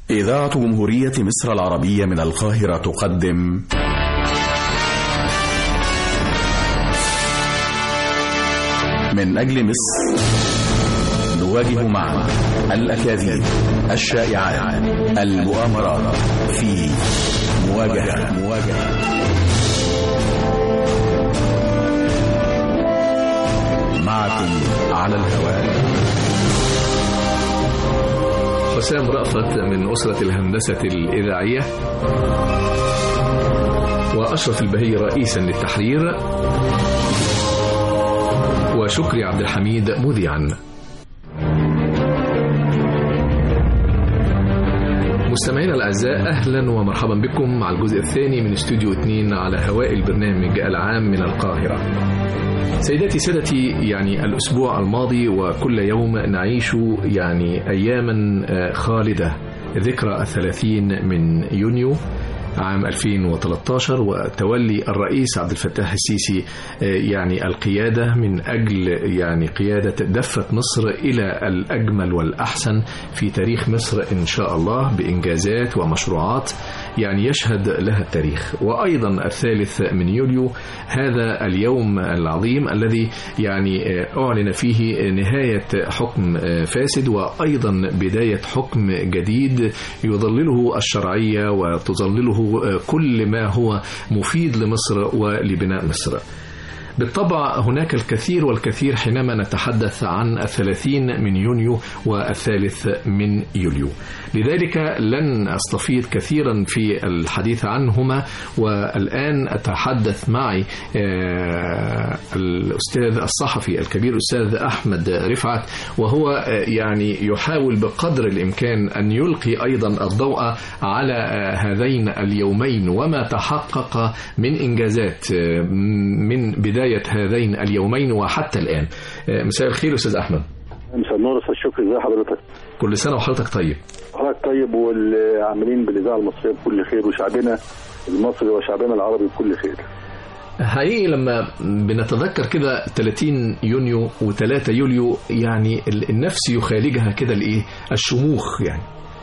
إذاعة جمهورية مصر العربية من القاهرة تقدم من أجل مصر نواجه معا الأكاذيب الشائعات المؤامرات في مواجهة مواجهة معكم على الهواء حسام رأفت من أسرة الهندسة الإذاعية وأشرف البهي رئيسا للتحرير وشكري عبد الحميد مذيعا مستمعينا الأعزاء أهلا ومرحبا بكم مع الجزء الثاني من استوديو 2 على هواء البرنامج العام من القاهرة سيداتي سادتي يعني الأسبوع الماضي وكل يوم نعيش يعني أياما خالدة ذكرى الثلاثين من يونيو عام 2013 وتولي الرئيس عبد الفتاح السيسي يعني القيادة من أجل يعني قيادة دفة مصر إلى الأجمل والأحسن في تاريخ مصر إن شاء الله بإنجازات ومشروعات يعني يشهد لها التاريخ وأيضا الثالث من يوليو هذا اليوم العظيم الذي يعني أعلن فيه نهاية حكم فاسد وأيضا بداية حكم جديد يظلله الشرعية وتظلله كل ما هو مفيد لمصر ولبناء مصر بالطبع هناك الكثير والكثير حينما نتحدث عن الثلاثين من يونيو والثالث من يوليو لذلك لن أستفيض كثيرا في الحديث عنهما والآن أتحدث معي الأستاذ الصحفي الكبير الأستاذ أحمد رفعت وهو يعني يحاول بقدر الإمكان أن يلقي أيضا الضوء على هذين اليومين وما تحقق من إنجازات من بداية هذين اليومين وحتى الآن مساء الخير أستاذ أحمد مساء النور استاذ شكري ازي حضرتك كل سنة وحضرتك طيب حضرتك طيب والعاملين بالاذاعه المصريه بكل خير وشعبنا المصري وشعبنا العربي بكل خير حقيقي لما بنتذكر كده 30 يونيو و3 يوليو يعني النفس يخالجها كده الايه الشموخ يعني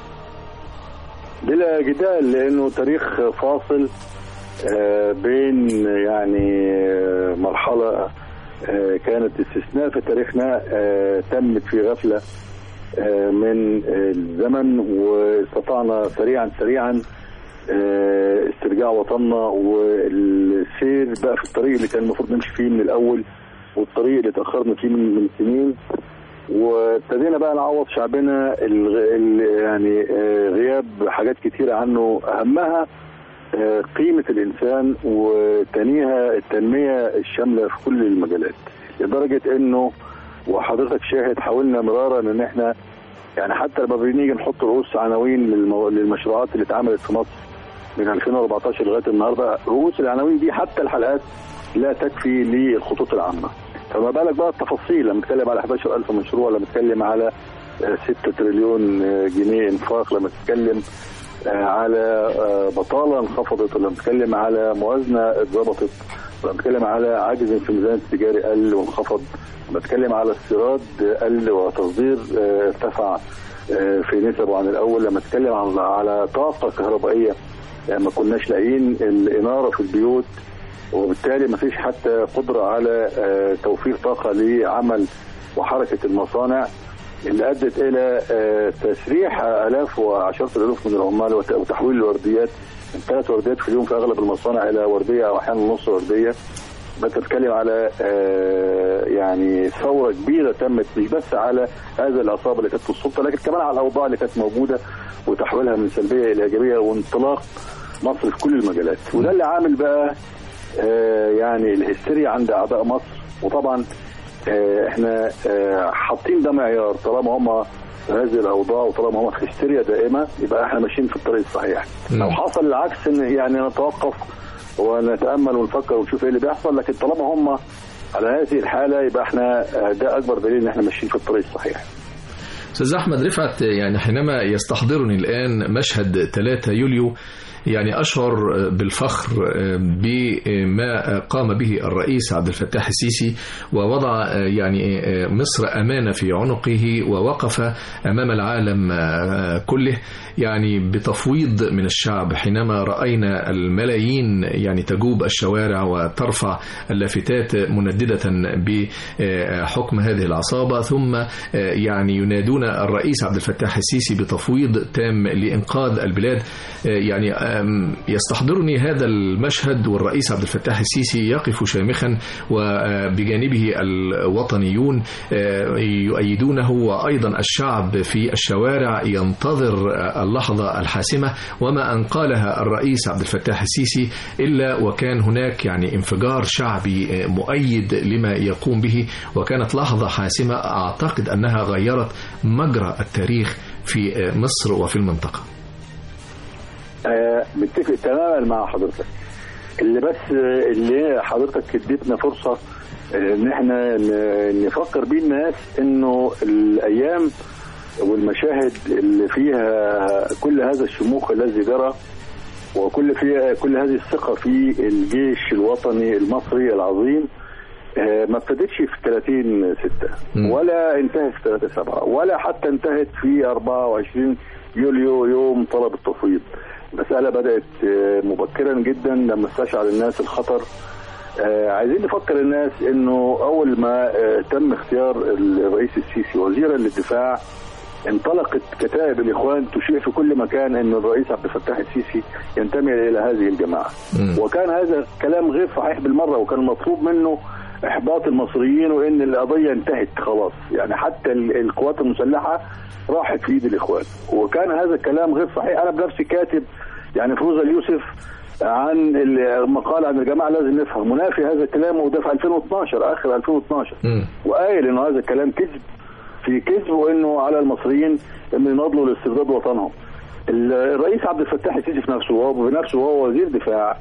بلا جدال لانه تاريخ فاصل بين يعني مرحله كانت استثناء في تاريخنا تمت في غفله من الزمن واستطعنا سريعا سريعا استرجاع وطننا والسير بقى في الطريق اللي كان المفروض نمشي فيه من الاول والطريق اللي تاخرنا فيه من, من سنين وابتدينا بقى نعوض شعبنا ال ال يعني غياب حاجات كتيره عنه اهمها قيمه الانسان وتانيها التنميه الشامله في كل المجالات لدرجه انه وحضرتك شاهد حاولنا مرارا ان احنا يعني حتى لما بنيجي نحط رؤوس عناوين للمو... للمشروعات اللي اتعملت في مصر من 2014 لغايه النهارده رؤوس العناوين دي حتى الحلقات لا تكفي للخطوط العامه فما بالك بقى التفاصيل لما نتكلم على 11000 مشروع لما نتكلم على 6 تريليون جنيه انفاق لما تتكلم على بطاله انخفضت لما نتكلم على موازنه اتظبطت لما نتكلم على عجز في الميزان التجاري قل وانخفض لما نتكلم على استيراد قل وتصدير ارتفع في نسبه عن الاول لما نتكلم على طاقه كهربائيه ما كناش لاقيين الاناره في البيوت وبالتالي ما فيش حتى قدره على توفير طاقه لعمل وحركه المصانع اللي ادت الى تسريح الاف وعشرات الالوف من العمال وتحويل الورديات من ثلاث ورديات في اليوم في اغلب المصانع الى ورديه او احيانا نص ورديه بتتكلم على يعني ثوره كبيره تمت مش بس على هذا العصابه اللي كانت في السلطه لكن كمان على الاوضاع اللي كانت موجوده وتحويلها من سلبيه الى ايجابيه وانطلاق مصر في كل المجالات وده اللي عامل بقى يعني الهستيريا عند اعضاء مصر وطبعا احنا حاطين ده معيار طالما هم هذه الاوضاع وطالما هم في هستيريا دائمه يبقى احنا ماشيين في الطريق الصحيح لو حصل العكس ان يعني نتوقف ونتامل ونفكر ونشوف ايه اللي بيحصل لكن طالما هم على هذه الحاله يبقى احنا ده اكبر دليل ان احنا ماشيين في الطريق الصحيح استاذ احمد رفعت يعني حينما يستحضرني الان مشهد 3 يوليو يعني أشعر بالفخر بما قام به الرئيس عبد الفتاح السيسي ووضع يعني مصر أمانة في عنقه ووقف أمام العالم كله يعني بتفويض من الشعب حينما رأينا الملايين يعني تجوب الشوارع وترفع اللافتات منددة بحكم هذه العصابة ثم يعني ينادون الرئيس عبد الفتاح السيسي بتفويض تام لإنقاذ البلاد يعني يستحضرني هذا المشهد والرئيس عبد الفتاح السيسي يقف شامخا وبجانبه الوطنيون يؤيدونه وأيضا الشعب في الشوارع ينتظر اللحظة الحاسمة وما أن قالها الرئيس عبد الفتاح السيسي إلا وكان هناك يعني انفجار شعبي مؤيد لما يقوم به وكانت لحظة حاسمة أعتقد أنها غيرت مجرى التاريخ في مصر وفي المنطقة آه متفق تماما مع حضرتك اللي بس اللي حضرتك اديتنا فرصه ان احنا نفكر بيه الناس انه الايام والمشاهد اللي فيها كل هذا الشموخ الذي جرى وكل فيها كل هذه الثقه في الجيش الوطني المصري العظيم ما ابتدتش في 30 6 ولا انتهت في 3 7 ولا حتى انتهت في 24 يوليو يوم طلب التفويض المسألة بدأت مبكرا جدا لما استشعر الناس الخطر عايزين نفكر الناس انه اول ما تم اختيار الرئيس السيسي وزيرا للدفاع انطلقت كتائب الاخوان تشيع في كل مكان ان الرئيس عبد الفتاح السيسي ينتمي الى هذه الجماعه م. وكان هذا كلام غير صحيح بالمره وكان مطلوب منه احباط المصريين وان القضيه انتهت خلاص يعني حتى القوات المسلحه راحت في ايد الاخوان وكان هذا الكلام غير صحيح انا بنفسي كاتب يعني فروزه اليوسف عن المقال عن الجماعه لازم نفهم منافي هذا الكلام وده في 2012 اخر 2012 م. وقايل انه هذا الكلام كذب في كذب وانه على المصريين انه يناضلوا لاسترداد وطنهم الرئيس عبد الفتاح السيسي في نفسه وهو بنفسه وهو وزير دفاع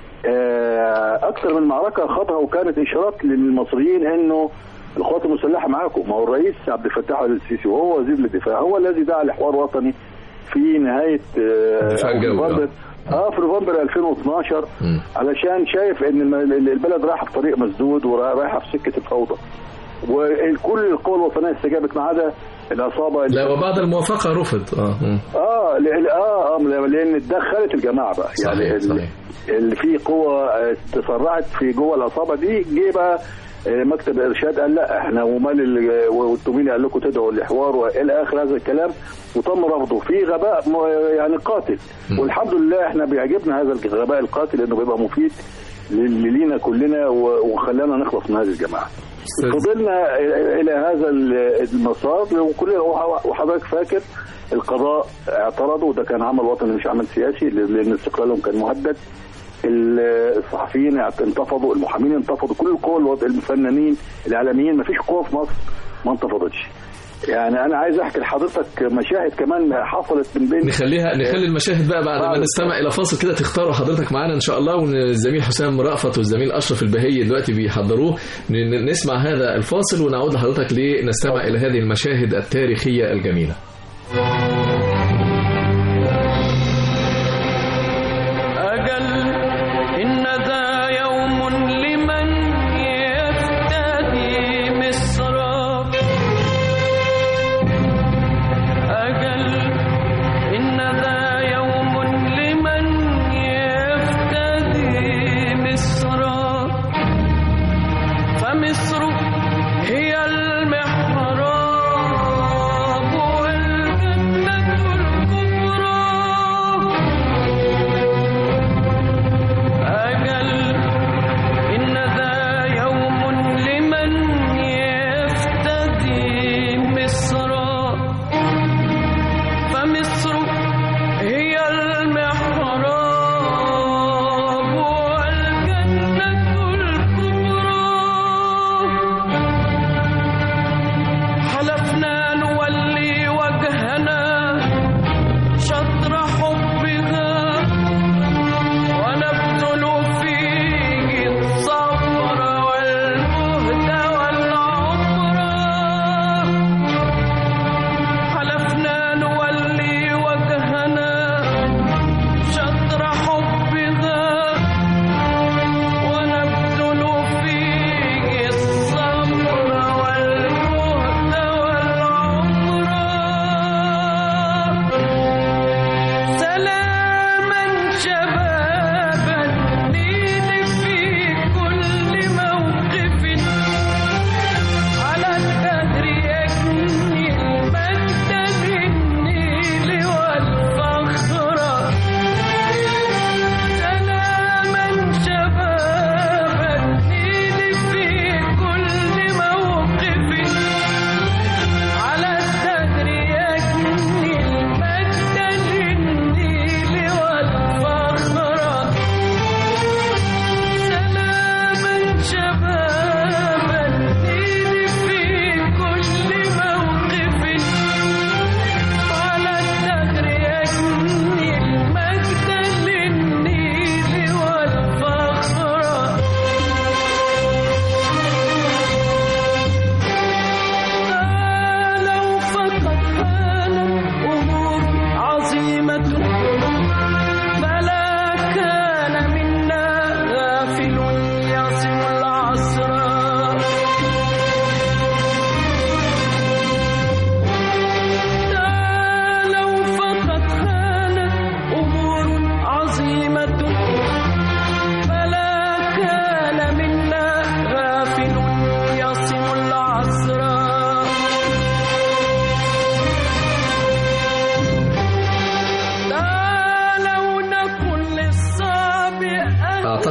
اكثر من معركه خاضها وكانت اشارات للمصريين انه القوات المسلحه معاكم ما هو الرئيس عبد الفتاح السيسي وهو وزير للدفاع هو الذي دعا لحوار وطني في نهايه نوفمبر اه في نوفمبر 2012 م. علشان شايف ان البلد رايحه في طريق مسدود ورايحه في سكه الفوضى وكل القوى الوطنيه استجابت ما عدا العصابه لا وبعد الموافقه رفض اه اه اه اه لان اتدخلت الجماعه بقى صحيح يعني صحيح. اللي في قوه تسرعت في جوه العصابه دي جه بقى مكتب الارشاد قال لا احنا ومال والتوميني قال لكم تدعوا لحوار والى اخر هذا الكلام وتم رفضه في غباء يعني قاتل م. والحمد لله احنا بيعجبنا هذا الغباء القاتل لانه بيبقى مفيد لينا كلنا وخلانا نخلص من هذه الجماعه. فضلنا الى هذا المسار وكل وحضرتك فاكر القضاء اعترضوا وده كان عمل وطني مش عمل سياسي لان استقلالهم كان مهدد الصحفيين انتفضوا المحامين انتفضوا كل القوى الفنانين الاعلاميين ما فيش قوه في مصر ما انتفضتش يعني انا عايز احكي لحضرتك مشاهد كمان حصلت من بين نخليها نخلي المشاهد بقى بعد ما نستمع الى فاصل كده تختاروا حضرتك معانا ان شاء الله والزميل حسام رأفت والزميل اشرف البهي دلوقتي بيحضروه نسمع هذا الفاصل ونعود لحضرتك لنستمع الى هذه المشاهد التاريخيه الجميله هي المحراب والجنة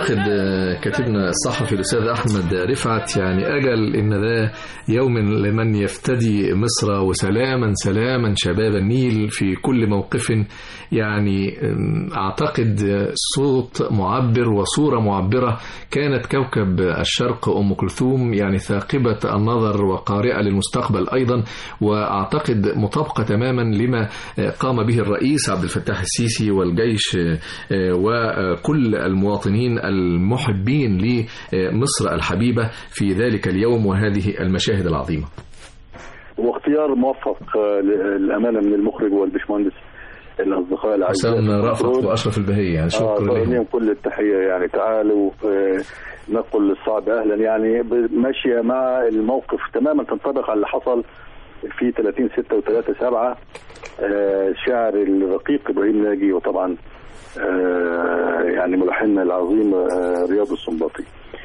يعتقد كاتبنا الصحفي الأستاذ أحمد رفعت يعني أجل إن ذا يوم لمن يفتدي مصر وسلاما سلاما شباب النيل في كل موقف يعني أعتقد صوت معبر وصورة معبرة كانت كوكب الشرق أم كلثوم يعني ثاقبة النظر وقارئة للمستقبل أيضا وأعتقد مطابقة تماما لما قام به الرئيس عبد الفتاح السيسي والجيش وكل المواطنين المحبين لمصر الحبيبة في ذلك اليوم وهذه المشاهد العظيمة واختيار موفق للأمانة من المخرج والبشمهندس الاصدقاء العزيزين حسام رأفت واشرف البهي يعني شكرا آه لهم كل التحيه يعني تعالوا نقل للصعب اهلا يعني ماشيه مع الموقف تماما تنطبق على اللي حصل في 30 6 و3 7 الشاعر الرقيق ابراهيم ناجي وطبعا آه يعني ملحننا العظيم آه رياض السنباطي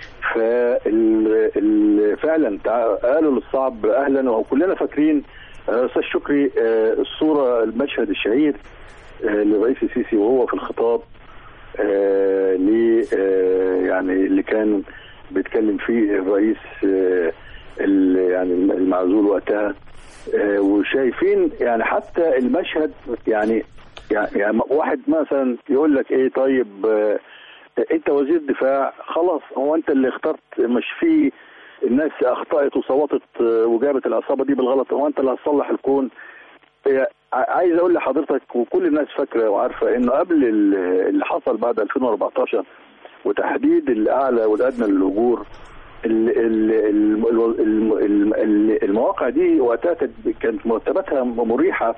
فعلا قالوا للصعب اهلا وكلنا فاكرين استاذ شكري الصوره المشهد الشهير للرئيس السيسي وهو في الخطاب ل يعني اللي كان بيتكلم فيه الرئيس يعني المعزول وقتها وشايفين يعني حتى المشهد يعني يعني واحد مثلا يقول لك ايه طيب انت وزير دفاع خلاص هو انت اللي اخترت مش في الناس اخطات وصوتت وجابت العصابه دي بالغلط هو انت اللي هتصلح الكون عايز اقول لحضرتك وكل الناس فاكره وعارفه انه قبل اللي حصل بعد 2014 وتحديد الاعلى والادنى للاجور المواقع دي وقتها كانت مرتباتها مريحه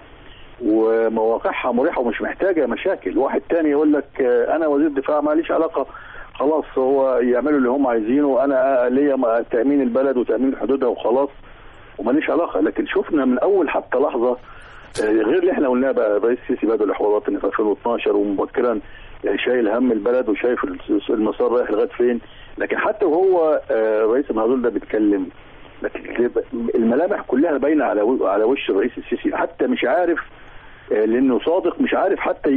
ومواقعها مريحه ومش محتاجه مشاكل واحد تاني يقول لك انا وزير دفاع ماليش علاقه خلاص هو يعملوا اللي هم عايزينه وانا ليا تامين البلد وتامين حدودها وخلاص وماليش علاقه لكن شفنا من اول حتى لحظه غير اللي احنا قلناه بقى الرئيس السيسي بدأ الحوارات في 2012 ومبكرا شايل هم البلد وشايف المسار رايح لغايه فين لكن حتى وهو الرئيس المعزول ده بيتكلم لكن الملامح كلها باينه على على وش الرئيس السيسي حتى مش عارف لانه صادق مش عارف حتى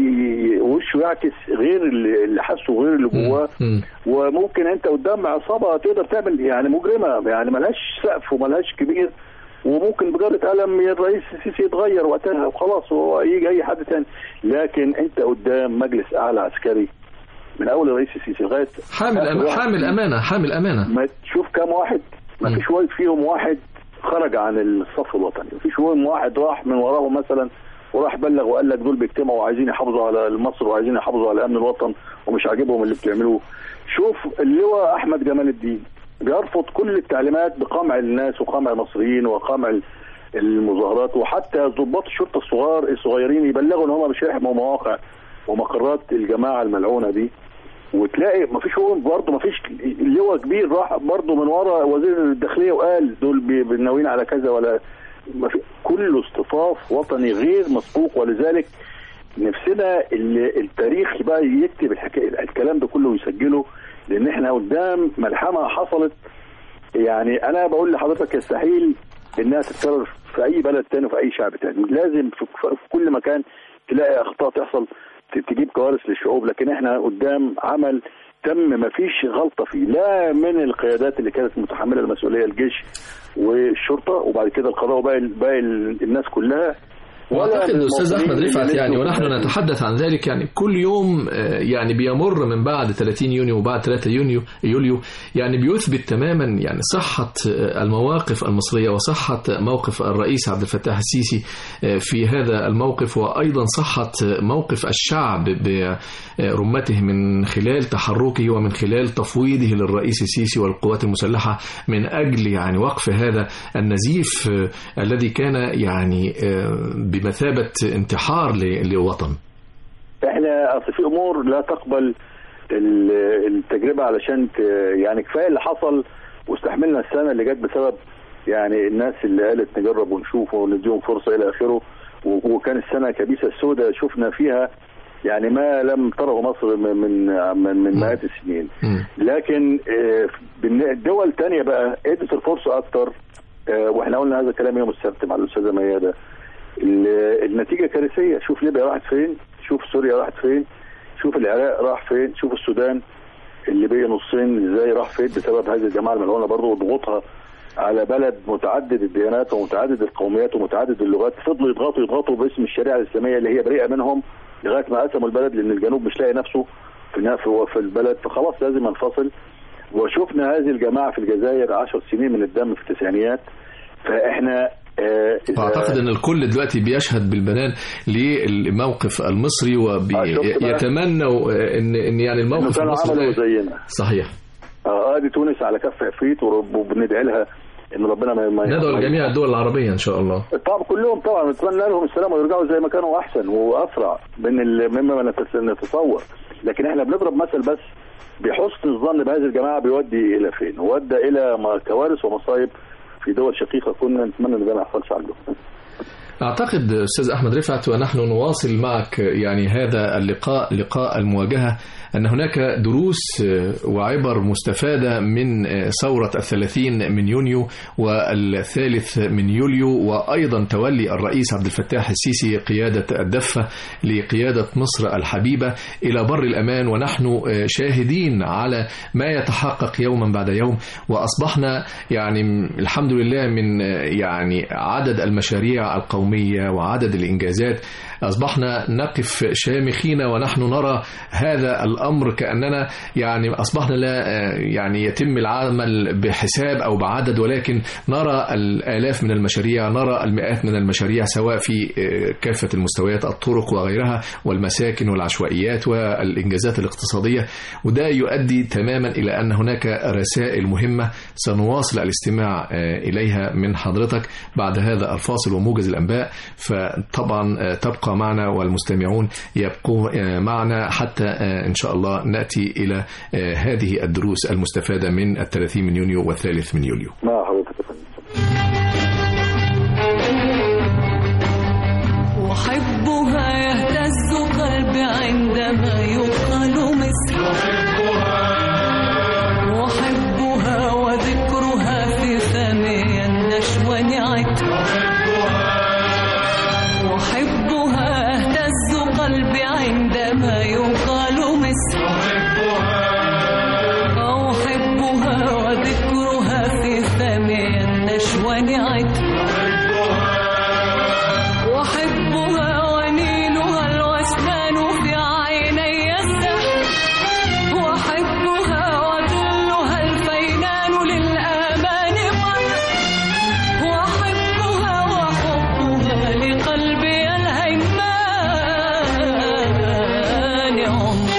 وشه يعكس غير اللي حاسه غير اللي جواه وممكن انت قدام عصابه تقدر تعمل يعني مجرمه يعني ملهاش سقف وملهاش كبير وممكن بجرة قلم الرئيس السيسي يتغير وقتها وخلاص وهو يجي اي حد تاني لكن انت قدام مجلس اعلى عسكري من اول الرئيس السيسي لغايه حامل أم... حامل امانه حامل امانه ما تشوف كام واحد ما فيش واحد فيهم واحد خرج عن الصف الوطني ما فيش فيهم واحد راح من وراهم مثلا وراح بلغ وقال لك دول بيجتمعوا وعايزين يحافظوا على مصر وعايزين يحافظوا على امن الوطن ومش عاجبهم اللي بتعملوه شوف اللواء احمد جمال الدين بيرفض كل التعليمات بقمع الناس وقمع المصريين وقمع المظاهرات وحتى ضباط الشرطه الصغار الصغيرين يبلغوا ان هم مش هيحموا مواقع ومقرات الجماعه الملعونه دي وتلاقي ما فيش هو برضه ما فيش لواء كبير راح برضه من ورا وزير الداخليه وقال دول ناويين على كذا ولا ما في كله اصطفاف وطني غير مسبوق ولذلك نفسنا التاريخ بقى يكتب الحكايه الكلام ده كله ويسجله لان احنا قدام ملحمه حصلت يعني انا بقول لحضرتك يستحيل انها تتكرر في اي بلد تاني وفي اي شعب تاني لازم في كل مكان تلاقي اخطاء تحصل تجيب كوارث للشعوب لكن احنا قدام عمل تم ما فيش غلطه فيه لا من القيادات اللي كانت متحمله المسؤوليه الجيش والشرطه وبعد كده القضاء وباقي باقي الناس كلها واعتقد الاستاذ احمد رفعت يعني ونحن نتحدث عن ذلك يعني كل يوم يعني بيمر من بعد 30 يونيو وبعد 3 يونيو يوليو يعني بيثبت تماما يعني صحه المواقف المصريه وصحه موقف الرئيس عبد الفتاح السيسي في هذا الموقف وايضا صحه موقف الشعب برمته من خلال تحركه ومن خلال تفويضه للرئيس السيسي والقوات المسلحه من اجل يعني وقف هذا النزيف الذي كان يعني بمثابة انتحار للوطن احنا اصل في امور لا تقبل التجربة علشان يعني كفاية اللي حصل واستحملنا السنة اللي جت بسبب يعني الناس اللي قالت نجرب ونشوف ونديهم فرصة الى اخره وكان السنة كبيسة السوداء شفنا فيها يعني ما لم تره مصر من من من مئات السنين لكن الدول الثانيه بقى ادت الفرصه اكتر واحنا قلنا هذا الكلام يوم السبت مع الاستاذه مياده النتيجه كارثيه شوف ليبيا راحت فين شوف سوريا راحت فين شوف العراق راح فين شوف السودان اللي بقي نصين ازاي راح فين بسبب هذه الجماعه الملعونه برضه وضغوطها على بلد متعدد الديانات ومتعدد القوميات ومتعدد اللغات فضلوا يضغطوا يضغطوا باسم الشريعه الاسلاميه اللي هي بريئه منهم لغايه ما قسموا البلد لان الجنوب مش لاقي نفسه في في البلد فخلاص لازم ينفصل وشفنا هذه الجماعه في الجزائر 10 سنين من الدم في التسعينيات فاحنا آه اعتقد ان الكل دلوقتي بيشهد بالبنان للموقف المصري ويتمنوا ان ان يعني الموقف المصري زينا صحيح اه دي تونس على كف عفريت وبندعي لها ان ربنا ما ما ندعو لجميع الدول العربيه ان شاء الله طبعا كلهم طبعا نتمنى لهم السلامه ويرجعوا زي ما كانوا احسن واسرع من مما نتصور لكن احنا بنضرب مثل بس بحسن الظن بهذه الجماعه بيودي الى فين؟ ودى الى كوارث ومصايب في دول شقيقه كنا نتمنى ان ده ما يحصلش عندهم. أعتقد أستاذ أحمد رفعت ونحن نواصل معك يعني هذا اللقاء لقاء المواجهة أن هناك دروس وعبر مستفادة من ثورة الثلاثين من يونيو والثالث من يوليو وأيضا تولي الرئيس عبد الفتاح السيسي قيادة الدفة لقيادة مصر الحبيبة إلى بر الأمان ونحن شاهدين على ما يتحقق يوما بعد يوم وأصبحنا يعني الحمد لله من يعني عدد المشاريع القومية وعدد الإنجازات أصبحنا نقف شامخين ونحن نرى هذا الأمر كأننا يعني أصبحنا لا يعني يتم العمل بحساب أو بعدد ولكن نرى الآلاف من المشاريع نرى المئات من المشاريع سواء في كافة المستويات الطرق وغيرها والمساكن والعشوائيات والإنجازات الاقتصادية وده يؤدي تماما إلى أن هناك رسائل مهمة سنواصل الاستماع إليها من حضرتك بعد هذا الفاصل وموجز الأنباء فطبعا تبقى معنا والمستمعون يبقوا معنا حتى إن شاء الله نأتي إلى هذه الدروس المستفادة من الثلاثين من يونيو والثالث من يوليو ما حضرتك أحبها يهتز قلبي عندما يقال مصر أحبها وذكرها في فمي النشوى نعت أحبها اهتز قلبي عندما يقال مصر أحبها وذكرها في فمي النشوى نعت وأحبها ونيلها الوسنان في عيني السحر وأحبها وظلها الفينان للآمان مر وأحبها وحبها لقلبي الهيمان عمر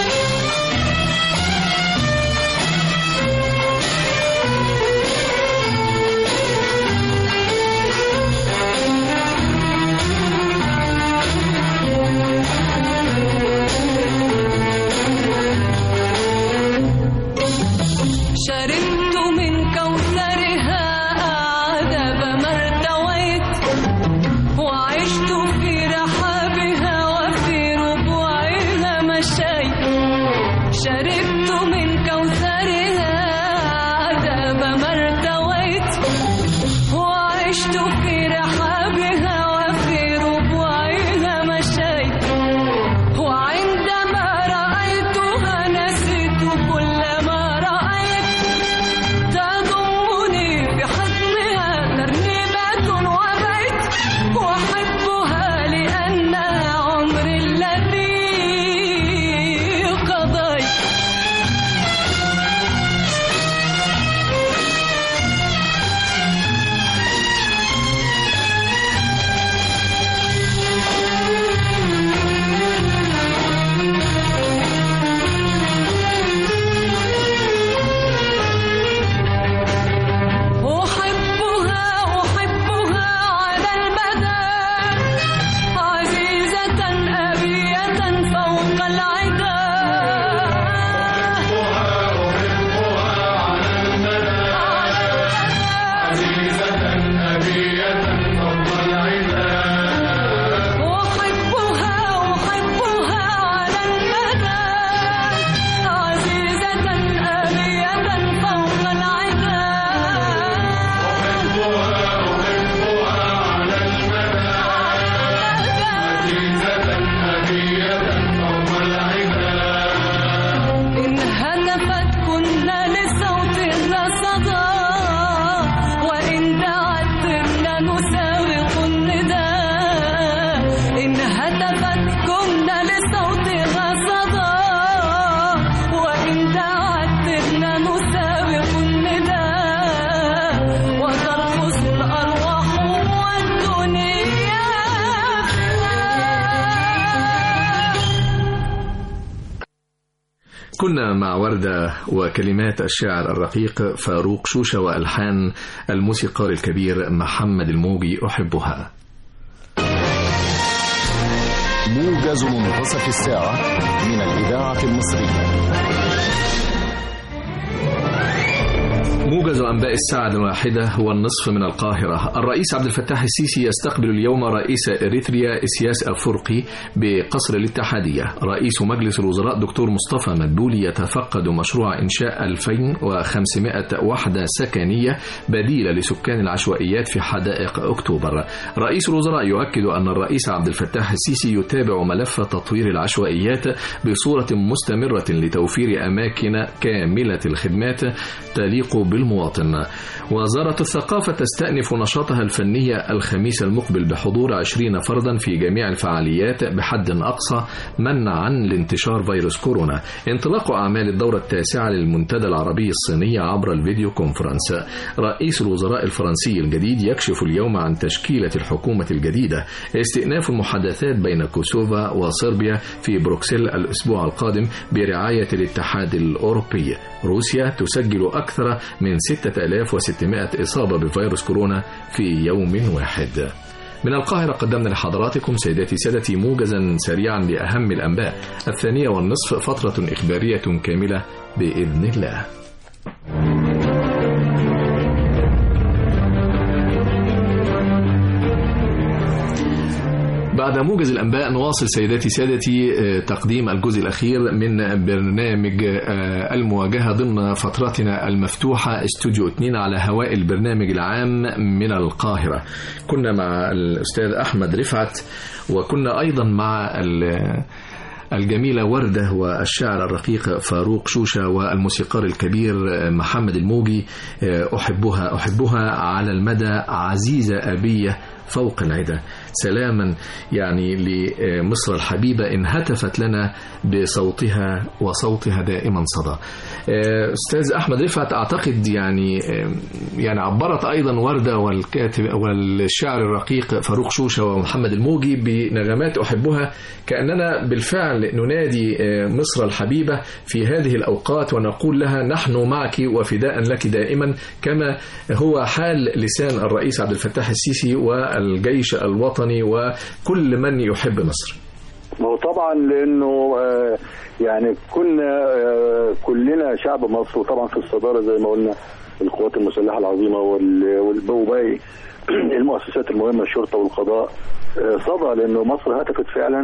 شربت من كوثرها أعذب ما ارتويت وعشت في رحابها وفي ربوعها مشيت شربت من كوثرها أعذب ما ارتويت وعشت في رحابها وفي ربوعها مشيت وعندما رأيتها نسيت كل ما رأيت تضمني بحضنها ترنيبة وبيت وأحبها لأنها عمري الذي قضيت لها صدى وإن تعتبنا نسابق النداء وترقص الأرواح والدنيا كنا مع وردة وكلمات الشاعر الرقيق فاروق شوشة وألحان الموسيقار الكبير محمد الموجي أحبها موجز منتصف الساعة من الإذاعة المصرية موجز أنباء الساعة الواحدة والنصف من القاهرة الرئيس عبد الفتاح السيسي يستقبل اليوم رئيس إريتريا إسياس أفورقي بقصر الاتحادية رئيس مجلس الوزراء دكتور مصطفى مدبولي يتفقد مشروع إنشاء 2500 وحدة سكنية بديلة لسكان العشوائيات في حدائق أكتوبر رئيس الوزراء يؤكد أن الرئيس عبد الفتاح السيسي يتابع ملف تطوير العشوائيات بصورة مستمرة لتوفير أماكن كاملة الخدمات تليق بالمواطن وزارة الثقافة تستأنف نشاطها الفني الخميس المقبل بحضور 20 فردا في جميع الفعاليات بحد أقصى منعا لانتشار فيروس كورونا انطلاق أعمال الدورة التاسعة للمنتدى العربي الصيني عبر الفيديو كونفرنس رئيس الوزراء الفرنسي الجديد يكشف اليوم عن تشكيلة الحكومة الجديدة استئناف المحادثات بين كوسوفا وصربيا في بروكسل الأسبوع القادم برعاية الاتحاد الأوروبي روسيا تسجل أكثر من 6600 إصابة بفيروس كورونا في يوم واحد من القاهرة قدمنا لحضراتكم سيداتي سادتي موجزا سريعا لأهم الأنباء الثانية والنصف فترة إخبارية كاملة بإذن الله بعد موجز الأنباء نواصل سيداتي سادتي آه، تقديم الجزء الأخير من برنامج آه، المواجهة ضمن فترتنا المفتوحة استوديو 2 على هواء البرنامج العام من القاهرة كنا مع الأستاذ أحمد رفعت وكنا أيضا مع ال- الجميلة وردة والشاعر الرقيق فاروق شوشة والموسيقار الكبير محمد الموجي أحبها أحبها على المدى عزيزة أبية فوق العدا سلاما يعني لمصر الحبيبة إن هتفت لنا بصوتها وصوتها دائما صدى أستاذ أحمد رفعت أعتقد يعني يعني عبرت أيضا وردة والكاتب والشاعر الرقيق فاروق شوشة ومحمد الموجي بنغمات أحبها كأننا بالفعل ننادي مصر الحبيبة في هذه الأوقات ونقول لها نحن معك وفداء لك دائما كما هو حال لسان الرئيس عبد الفتاح السيسي والجيش الوطني وكل من يحب مصر ما هو طبعا لانه آه، يعني كنا آه، كلنا شعب مصر وطبعا في الصداره زي ما قلنا القوات المسلحه العظيمه وال- وال- وباقي المؤسسات المهمه الشرطه والقضاء آه، صدى لانه مصر هتفت فعلا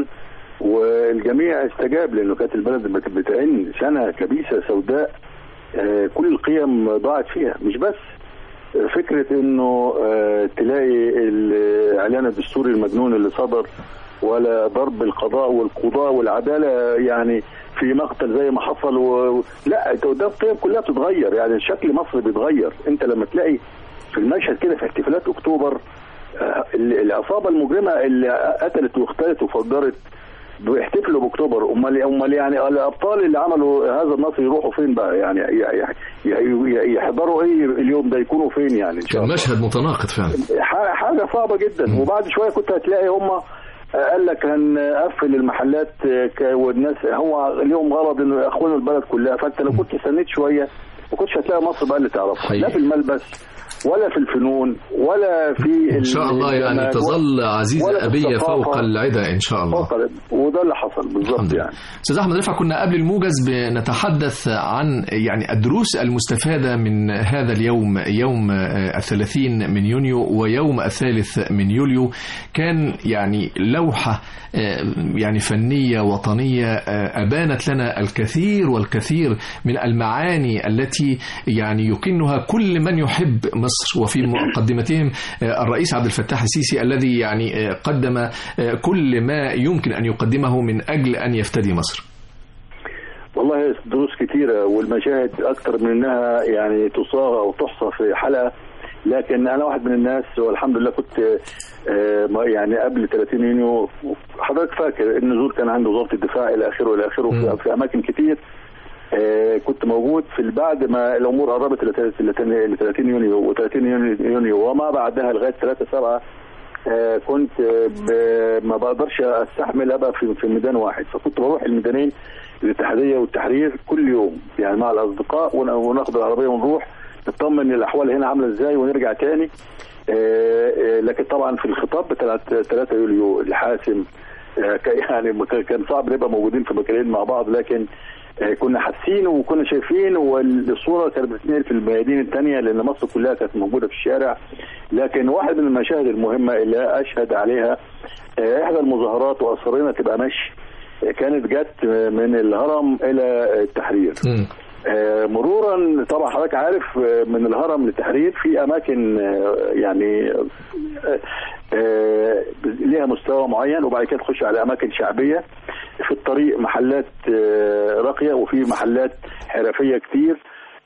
والجميع استجاب لانه كانت البلد بت- بتعن سنه كبيسه سوداء آه، كل القيم ضاعت فيها مش بس فكره انه آه، تلاقي الاعلان الدستوري المجنون اللي صدر ولا ضرب القضاء والقضاء والعداله يعني في مقتل زي ما حصل و... لا ده ده القيم كلها بتتغير يعني شكل مصر بيتغير انت لما تلاقي في المشهد كده في احتفالات اكتوبر آه، ال- العصابه المجرمه اللي قتلت واختلت وفجرت بيحتفلوا باكتوبر امال امال يعني الابطال اللي عملوا هذا النصر يروحوا فين بقى يعني ي- ي- ي- يحضروا ايه اليوم ده يكونوا فين يعني ان شاء كان الله مشهد متناقض فعلا ح- حاجه صعبه جدا وبعد شويه كنت هتلاقي هم قال لك هنقفل المحلات ك- والناس هو ليهم غرض انه ياخذوا البلد كلها فانت لو كنت استنيت شويه ما كنتش هتلاقي مصر بقى اللي تعرفها حقيقي. لا في الملبس ولا في الفنون ولا في إن شاء الله يعني الجمال، تظل ولا عزيزة في أبية الثقافة. فوق العدا إن شاء الله فوق ال- وده اللي حصل بالظبط الحمد لله. يعني استاذ احمد رفع كنا قبل الموجز بنتحدث عن يعني الدروس المستفاده من هذا اليوم يوم آه، الثلاثين من يونيو ويوم الثالث من يوليو كان يعني لوحه آه، يعني فنيه وطنيه آه، ابانت لنا الكثير والكثير من المعاني التي يعني يكنها كل من يحب مصر وفي مقدمتهم آه، الرئيس عبد الفتاح السيسي الذي يعني آه، قدم آه، كل ما يمكن ان يقدمه من اجل ان يفتدي مصر. والله دروس كتيرة والمشاهد أكتر من إنها يعني تصاغ أو تحصى في حلقة لكن أنا واحد من الناس والحمد لله كنت آه، ما- يعني قبل 30 يونيو حضرتك فاكر النزول كان عند وزاره الدفاع الى اخره الى اخره مم. في, في اماكن كتير آه، كنت موجود في بعد ما الامور قربت ل 30 يونيو و30 يونيو وما بعدها لغايه 3 7 آه، كنت آه، ب- ما بقدرش استحمل ابقى في في ميدان واحد فكنت بروح الميدانين الاتحاديه والتحرير كل يوم يعني مع الاصدقاء ون- وناخد العربيه ونروح نطمن الاحوال هنا عامله ازاي ونرجع تاني آه، آه، لكن طبعا في الخطاب بتاع 3 يوليو الحاسم آه، كان- يعني ما كان- كان صعب نبقى موجودين في مكانين مع بعض لكن آه، كنا حاسين وكنا شايفين والصوره كانت بتتنقل في الميادين الثانيه لان مصر كلها كانت موجوده في الشارع لكن واحد من المشاهد المهمه اللي اشهد عليها آه، احدى المظاهرات واصرينا تبقى مشي آه، كانت جت من الهرم الى التحرير مم. آه، مرورا طبعا حضرتك عارف آه، من الهرم للتحرير في اماكن آه، يعني آه، آه، ليها مستوى معين وبعد كده تخش على اماكن شعبيه في الطريق محلات آه، راقيه وفي محلات حرفيه كتير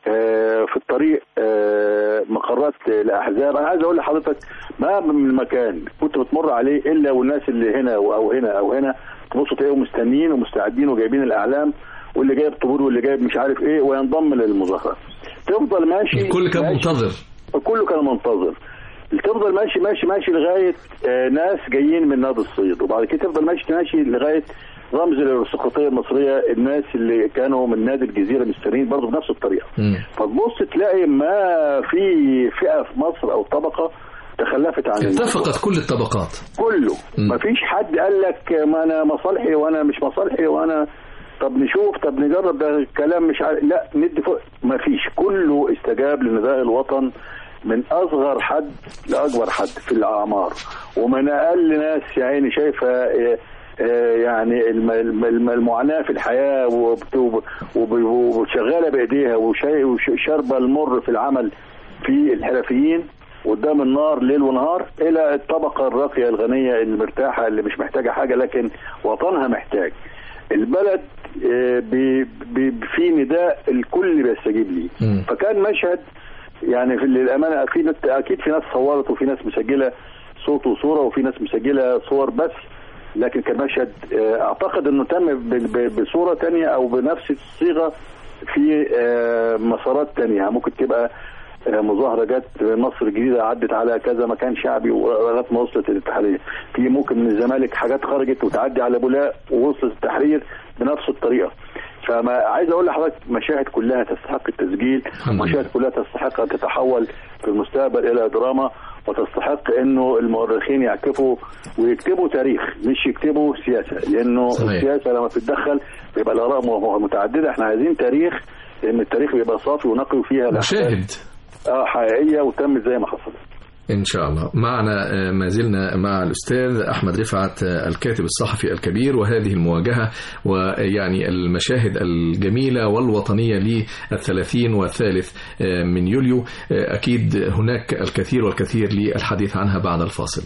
آه، في الطريق آه، مقرات لاحزاب انا عايز اقول لحضرتك ما من مكان كنت بتمر عليه الا والناس اللي هنا او هنا او هنا تبص تلاقيهم مستنيين ومستعدين وجايبين الاعلام واللي جايب طبول واللي جايب مش عارف ايه وينضم للمظاهره تفضل ماشي الكل كان ماشي منتظر كله كان منتظر تفضل ماشي ماشي ماشي لغايه آه، ناس جايين من نادي الصيد وبعد كده تفضل ماشي ماشي لغايه رمز الارستقراطيه المصريه الناس اللي كانوا من نادي الجزيره مستنيين برضه بنفس الطريقه مم. فتبص تلاقي ما في فئه في مصر او طبقه تخلفت عن الموضوع. اتفقت كل الطبقات كله مم. مفيش حد قال لك ما انا مصالحي وانا مش مصالحي وانا طب نشوف طب نجرب ده كلام مش عارف لا ندي فوق مفيش كله استجاب لنداء الوطن من اصغر حد لاكبر حد في الاعمار ومن اقل ناس يا عيني شايفه آه، آه، يعني الم- الم- الم- المعاناه في الحياه وبت- وب- وب- وشغاله بايديها وشاي- وشاربه المر في العمل في الحرفيين قدام النار ليل ونهار الى الطبقه الراقيه الغنيه المرتاحه اللي مش محتاجه حاجه لكن وطنها محتاج البلد آه، بي- بي- في نداء الكل بيستجيب ليه مم. فكان مشهد يعني في للامانه في ناس اكيد في ناس صورت وفي ناس مسجله صوت وصوره وفي ناس مسجله صور بس لكن كان مشهد آه، اعتقد انه تم ب- ب- بصوره تانية او بنفس الصيغه في آه، مسارات تانية ممكن تبقى آه، مظاهره جت مصر الجديده عدت على كذا مكان شعبي ولغايه ما وصلت للتحرير في ممكن من الزمالك حاجات خرجت وتعدي على بولاق ووصلت التحرير بنفس الطريقه فما عايز اقول لحضرتك مشاهد كلها تستحق التسجيل الحمد لله. مشاهد كلها تستحق ان تتحول في المستقبل الى دراما وتستحق انه المؤرخين يعكفوا ويكتبوا تاريخ مش يكتبوا سياسه لانه صحيح. السياسه لما بتتدخل بيبقى الاراء م- متعدده احنا عايزين تاريخ لان التاريخ بيبقى صافي ونقي وفيها الأحداث مشاهد اه حقيقيه وتمت زي ما حصلت إن شاء الله معنا آه، ما زلنا مع الأستاذ أحمد رفعت آه، الكاتب الصحفي الكبير وهذه المواجهة ويعني المشاهد الجميلة والوطنية للثلاثين والثالث آه، من يوليو آه، أكيد هناك الكثير والكثير للحديث عنها بعد الفاصل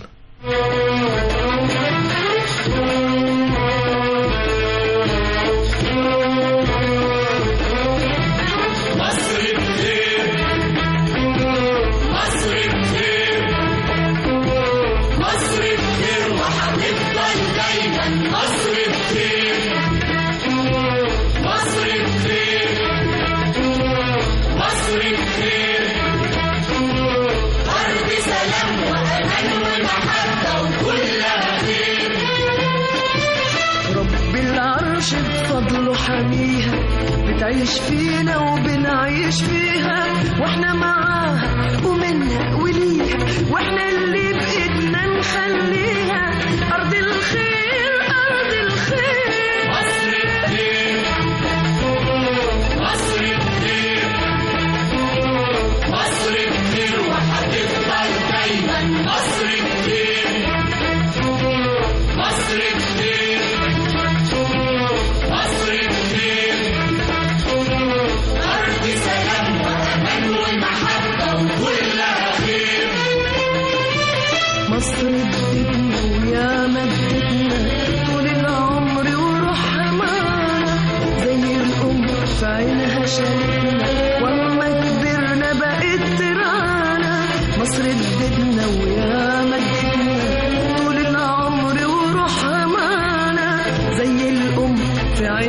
رب العرش بفضله حميها بتعيش فينا وبنعيش فيها واحنا معاها ومنها وليها واحنا اللي بايدنا نخليها ارض الخير ارض الخير مصر الخير مصر الخير مصر الخير وهتفضل دايما مصر الخير مصر الخير مصر الخير أرض سلام وأمان ومحبة وكلها خير مصر ادتنا ويا مدتنا طول العمر وروحها معانا زي الأم في عينها شالتنا وأما كبرنا بقت ترانا مصر ادتنا ويا مدتنا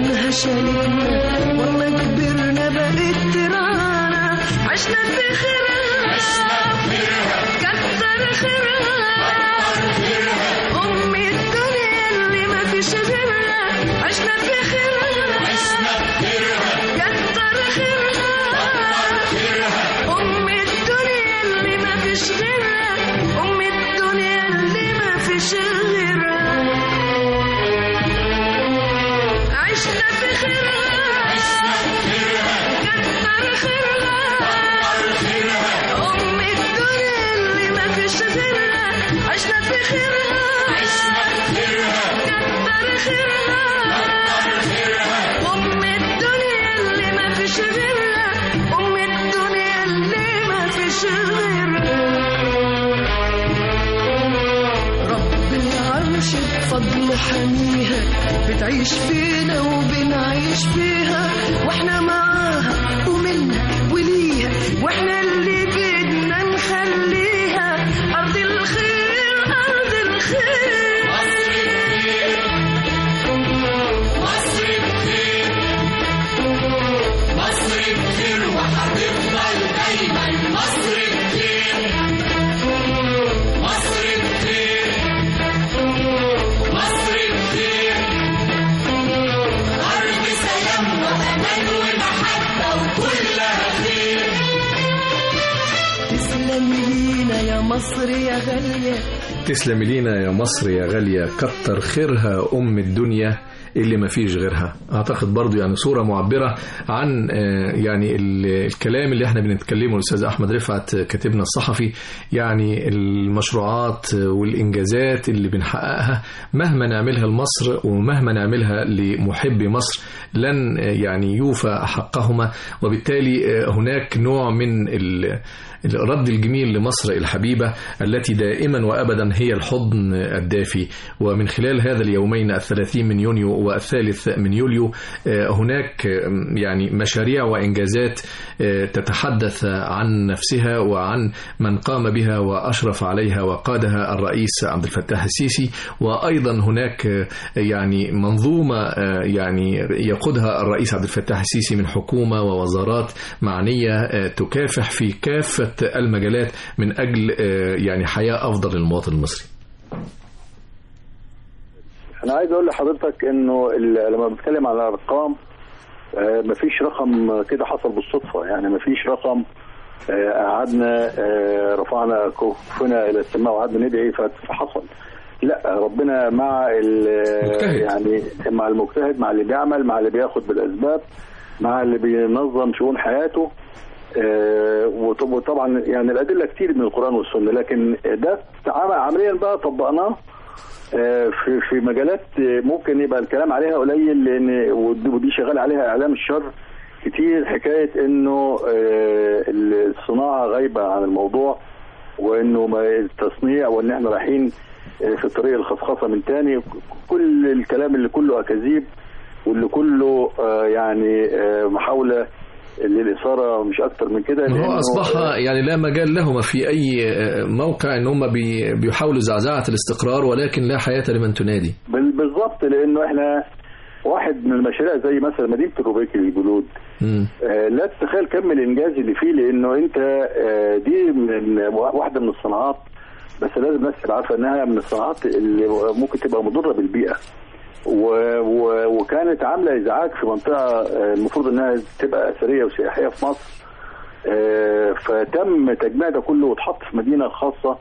عينها شالتنا والله كبرنا بقت ترانا عشنا في خيرها كتر خيرها أم الدنيا اللي ما فيش غيرها عشنا في خيرها كتر خيرها أم الدنيا اللي ما فيش غيرها أم الدنيا اللي ما فيش غيرها عشنا في خيرها كتر خيرها أم الدنيا اللي ما فيش غيرها عشنا في خيرها كتر خيرها أم الدنيا اللي ما فيش غيرها أم الدنيا اللي ما فيش غيرها رب العرش بفضله حميها بتعيش فينا وبنعيش فيها واحنا معاها ومنها وليها واحنا اللي بدنا نخليها أرض الخير أرض الخير تسلمي لينا يا مصر يا غالية تسلم لينا يا مصر يا غالية كتر خيرها أم الدنيا اللي ما فيش غيرها أعتقد برضو يعني صورة معبرة عن آه، يعني ال- الكلام اللي احنا بنتكلمه الأستاذ أحمد رفعت كاتبنا الصحفي يعني المشروعات والإنجازات اللي بنحققها مهما نعملها لمصر ومهما نعملها لمحبي مصر لن آه، يعني يوفى حقهما وبالتالي آه، هناك نوع من ال- الرد الجميل لمصر الحبيبة التي دائما وأبدا هي الحضن الدافي ومن خلال هذا اليومين الثلاثين من يونيو والثالث من يوليو آه، هناك آه، يعني مشاريع وإنجازات آه، تتحدث عن نفسها وعن من قام بها وأشرف عليها وقادها الرئيس عبد الفتاح السيسي وأيضا هناك آه، يعني منظومة آه، يعني يقودها الرئيس عبد الفتاح السيسي من حكومة ووزارات معنية آه، تكافح في كافة المجالات من أجل آه، يعني حياة أفضل للمواطن المصري انا عايز اقول لحضرتك انه ال- لما بتكلم على ارقام آه، مفيش رقم كده حصل بالصدفه يعني مفيش رقم آه، قعدنا آه، رفعنا كفنا الى السماء وقعدنا ندعي فحصل لا ربنا مع ال- مجتهد. يعني مع المجتهد مع اللي بيعمل مع اللي بياخد بالاسباب مع اللي بينظم شؤون حياته آه، وط- وطبعا يعني الادله كتير من القران والسنه لكن ده عم- عمليا بقى طبقناه آه، في في مجالات آه، ممكن يبقى الكلام عليها قليل لان ودي ودي شغال عليها اعلام الشر كتير حكايه انه آه، الصناعه غايبه عن الموضوع وانه ما التصنيع وان احنا رايحين آه، في طريق الخصخصه من تاني كل الكلام اللي كله اكاذيب واللي كله آه، يعني آه، محاوله للاثاره مش اكتر من كده هو لأنه- أصبح يعني لا مجال لهما في أي آه، موقع أن هم بي- بيحاولوا زعزعة الاستقرار ولكن لا حياة لمن تنادي بال- بالظبط لانه احنا واحد من المشاريع زي مثلا مدينه الروبيكي للجلود مم. آه، لا تتخيل كم الانجاز اللي فيه لانه انت آه، دي من واحده من الصناعات بس لازم الناس تبقى عارفه انها من الصناعات اللي ممكن تبقى مضره بالبيئه و و وكانت عامله ازعاج في منطقه آه، المفروض انها تبقى اثريه وسياحيه في مصر آه، فتم تجميع ده كله واتحط في مدينه خاصه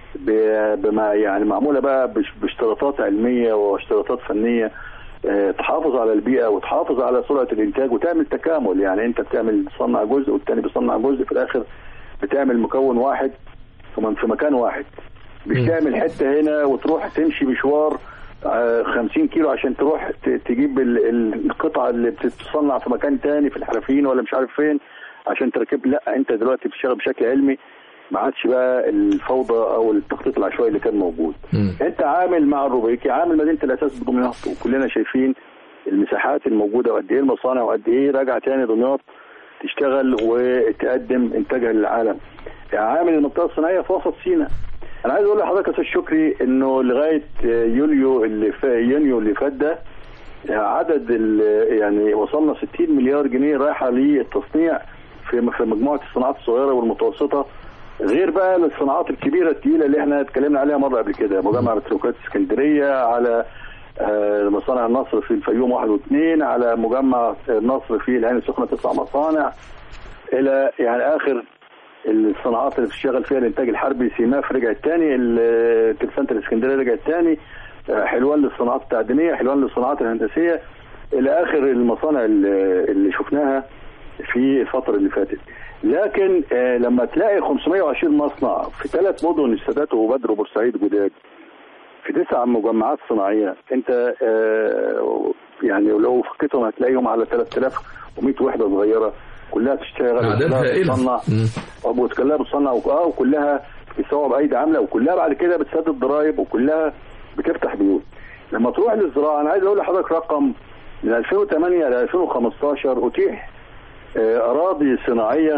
ب- بما يعني معموله بقى بش- باشتراطات علميه واشتراطات فنيه آه، تحافظ على البيئه وتحافظ على سرعه الانتاج وتعمل تكامل يعني انت بتعمل تصنع جزء والتاني بيصنع جزء في الاخر بتعمل مكون واحد في من- في مكان واحد مش مم. تعمل حته هنا وتروح تمشي مشوار آه، 50 كيلو عشان تروح ت- تجيب ال- ال- القطعه اللي بتتصنع في مكان تاني في الحرفيين ولا مش عارف فين عشان تركب لا انت دلوقتي بتشتغل بشكل علمي ما عادش بقى الفوضى او التخطيط العشوائي اللي كان موجود مم. انت عامل مع الروبيكي عامل مدينه الاساس بدمياط وكلنا شايفين المساحات الموجوده وقد ايه المصانع وقد ايه راجعه تاني دمياط تشتغل وتقدم انتاجها للعالم عامل المنطقه الصناعيه في وسط سيناء انا عايز اقول لحضرتك يا استاذ شكري انه لغايه يوليو اللي فا يونيو اللي فات ده عدد ال- يعني وصلنا 60 مليار جنيه رايحه للتصنيع في في مجموعه الصناعات الصغيره والمتوسطه غير بقى الصناعات الكبيره الثقيله اللي احنا اتكلمنا عليها مره قبل كده مجمع بتروكات اسكندريه على آه، مصانع النصر في الفيوم واحد واثنين على مجمع النصر في العين السخنه تسع مصانع الى يعني اخر الصناعات اللي بتشتغل فيها الانتاج الحربي سيماف رجعت تاني التلسانة الاسكندريه رجعت تاني آه، حلوان للصناعات التعدينيه حلوان للصناعات الهندسيه الى اخر المصانع اللي اللي شفناها في الفتره اللي فاتت لكن آه، لما تلاقي 520 مصنع في ثلاث مدن السادات وبدر وبورسعيد جداد في تسع مجمعات صناعيه انت آه، يعني لو فكيتهم هتلاقيهم على 3100 وحده صغيره كلها تشتغل أعداد كلها هائلة. بتصنع مم. وكلها بتصنع وك- اه وكلها بتستوعب ايدي عامله وكلها بعد كده بتسدد ضرائب وكلها بتفتح بيوت لما تروح للزراعه انا عايز اقول لحضرتك رقم من 2008 ل 2015 اتيح آه، اراضي صناعيه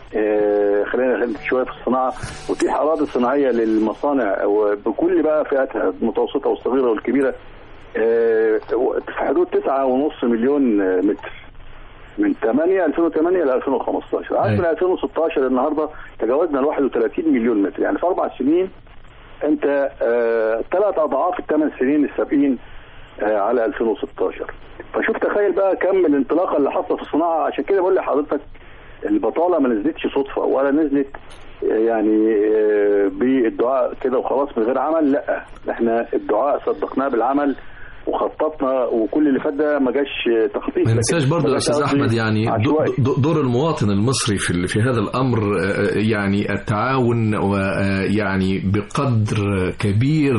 آه، خلينا خلينا شويه في الصناعه اتيح اراضي صناعيه للمصانع وبكل بقى فئاتها المتوسطه والصغيره والكبيره آه، في حدود 9.5 مليون آه، متر من 8 2008 ل 2015 عارف من 2016 النهارده تجاوزنا ال 31 مليون متر يعني في اربع سنين انت آه، ثلاث اضعاف الثمان سنين السابقين آه، على 2016 فشوف تخيل بقى كم الانطلاقه اللي حصل في الصناعه عشان كده بقول لحضرتك البطاله ما نزلتش صدفه ولا نزلت آه، يعني آه، بالدعاء كده وخلاص من غير عمل لا احنا الدعاء صدقناه بالعمل وخططنا وكل اللي فات ده ما جاش تخطيط ما ننساش برضه يا استاذ احمد يعني عشوائي. دو- دور المواطن المصري في في هذا الامر آه، يعني التعاون ويعني بقدر كبير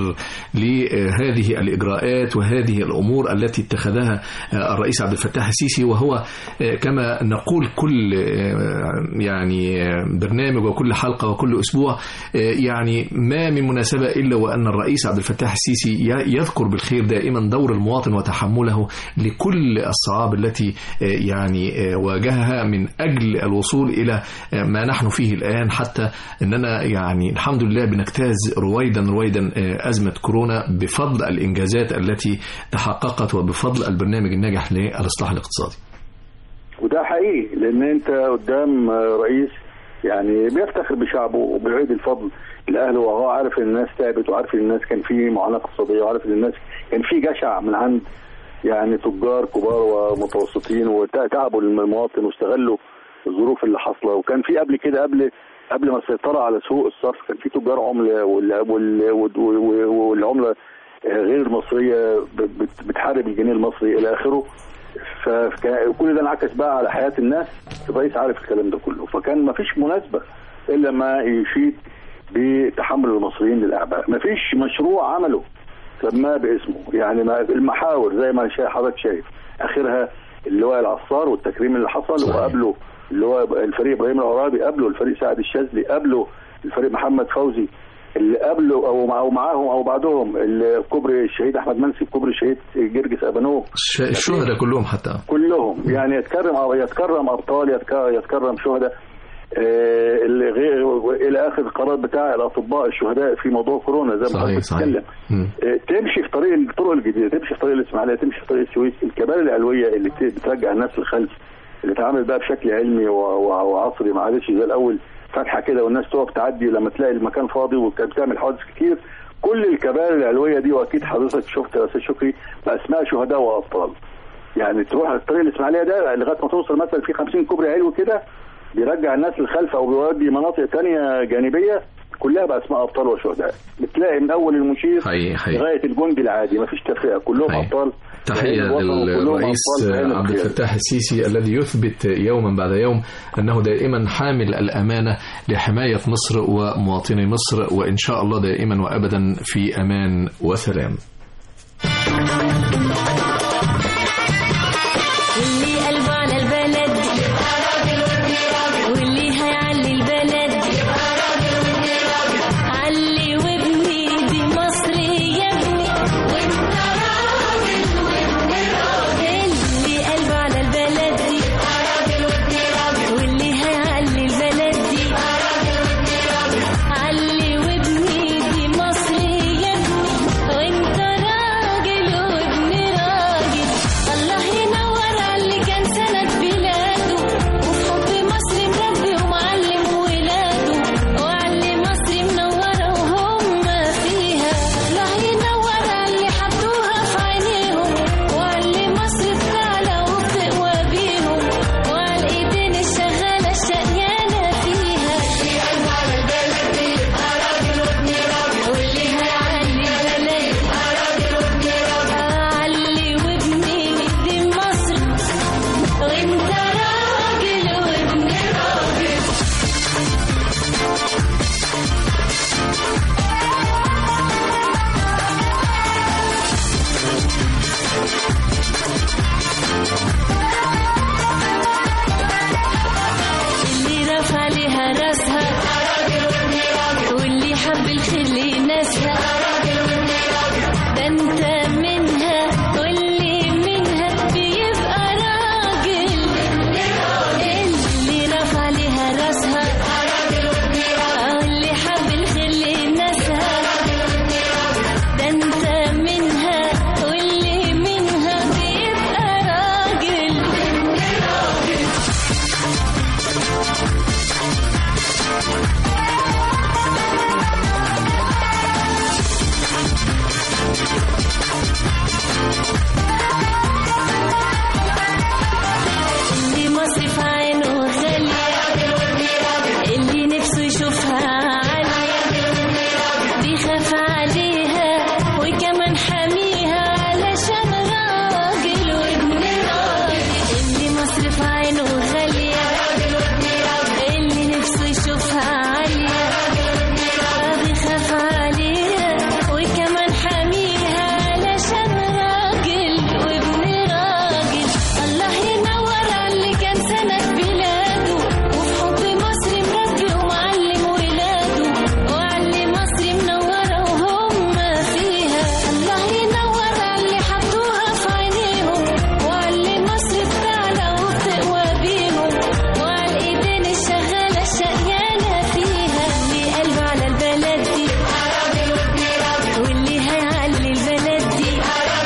لهذه الاجراءات وهذه الامور التي اتخذها آه، الرئيس عبد الفتاح السيسي وهو آه، كما نقول كل آه، يعني آه، برنامج وكل حلقه وكل اسبوع آه، يعني ما من مناسبه الا وان الرئيس عبد الفتاح السيسي ي- يذكر بالخير دائما دور المواطن وتحمله لكل الصعاب التي آه، يعني آه، واجهها من اجل الوصول الى آه، ما نحن فيه الان حتى اننا يعني الحمد لله بنجتاز رويدا رويدا آه، ازمه كورونا بفضل الانجازات التي تحققت وبفضل البرنامج الناجح للاصلاح الاقتصادي. وده حقيقي لان انت قدام رئيس يعني بيفتخر بشعبه وبيعيد الفضل لاهله وهو عارف ان الناس تعبت وعارف ان الناس كان في معاناه اقتصاديه وعارف ان الناس كان في جشع من عند يعني تجار كبار ومتوسطين وتعبوا المواطن واستغلوا الظروف اللي حاصله وكان في قبل كده قبل قبل ما السيطره على سوق الصرف كان في تجار عمله وال- وال- وال- والعمله غير المصريه بت- بتحارب الجنيه المصري الى اخره فكل ده انعكس بقى على حياه الناس الرئيس عارف الكلام ده كله فكان ما فيش مناسبه الا ما يشيد بتحمل المصريين للاعباء ما فيش مشروع عمله سماه باسمه يعني ما المحاور زي ما شا- حضرتك شايف اخرها اللواء العصار والتكريم اللي حصل صحيح. وقبله اللواء الفريق ابراهيم العرابي قبله الفريق سعد الشاذلي قبله الفريق محمد فوزي اللي قبله او مع- او معاهم او بعدهم الكوبري الشهيد احمد منسي كوبري الشهيد جرجس ابانوف الش- الشهداء كلهم حتى كلهم يعني يتكرم أو يتكرم ابطال يتك- يتكرم شهداء آه، اللي غير الى اخر القرار بتاع الاطباء الشهداء في موضوع كورونا زي ما صحيح حضرتك صحيح بتتكلم مم. آه، تمشي في طريق الطرق الجديده تمشي في طريق الاسماعيليه تمشي في طريق السويس الكباري العلويه اللي بت- بترجع الناس للخلف اللي اتعامل بقى بشكل علمي و- و- وعصري ما عادش زي الاول فتحه كده والناس تقف تعدي لما تلاقي المكان فاضي وكانت بتعمل حوادث كتير كل الكباري العلويه دي واكيد حضرتك شفت يا استاذ شكري باسماء شهداء وابطال يعني تروح الطريق الاسماعيليه ده لغايه ما توصل مثلا في 50 كوبري علوي كده بيرجع الناس للخلف او بيودي مناطق تانية جانبيه كلها باسماء ابطال وشهداء بتلاقي من اول المشير حقيقي حقيقي لغايه الجندي العادي مفيش تفرقه كلهم حقيقي. ابطال تحية لأن الوطن وكلهم للرئيس أبطال في عين عبد القيادة. الفتاح السيسي الذي يثبت يوما بعد يوم أنه دائما حامل الأمانة لحماية مصر ومواطني مصر وإن شاء الله دائما وأبدا في أمان وسلام واللي قلبه على البلد واللي هيعلي البلد علي وابني دي مصر يا ابني وانت راجل وابن راجل اللي قلبه على البلد واللي هيعلي البلد دي علي وابني دي مصر يا ابني وانت راجل وابن راسها واللي حب الخير لناسها ده انت منها واللي منها بيبقى راجل اللي رفع لها راسها اللي حب الخير لناسها ده انت منها واللي منها بيبقى راجل اللي مصرف عينه غالية اللي نفسه يشوفها عالية بيخاف عليها وكمان حاميها علشان راجل وابن راجل اللي مصرف عينه غالية اللي نفسه يشوفها عالية بيخاف عليها وكمان حاميها علشان راجل وابن راجل الله ينور على اللي كان سند بلاده وفي حب مصر مربي ومعلم ولاده وعلي مصر منورة وهم فيها الله ينور على اللي حطوها في عينيهم وعلي مصر بتعلى وبتقوى بيهم وعلى الايدين الشغالة الشقيانة فيها اللي قلبه على البلد دي واللي هيعلي البلد دي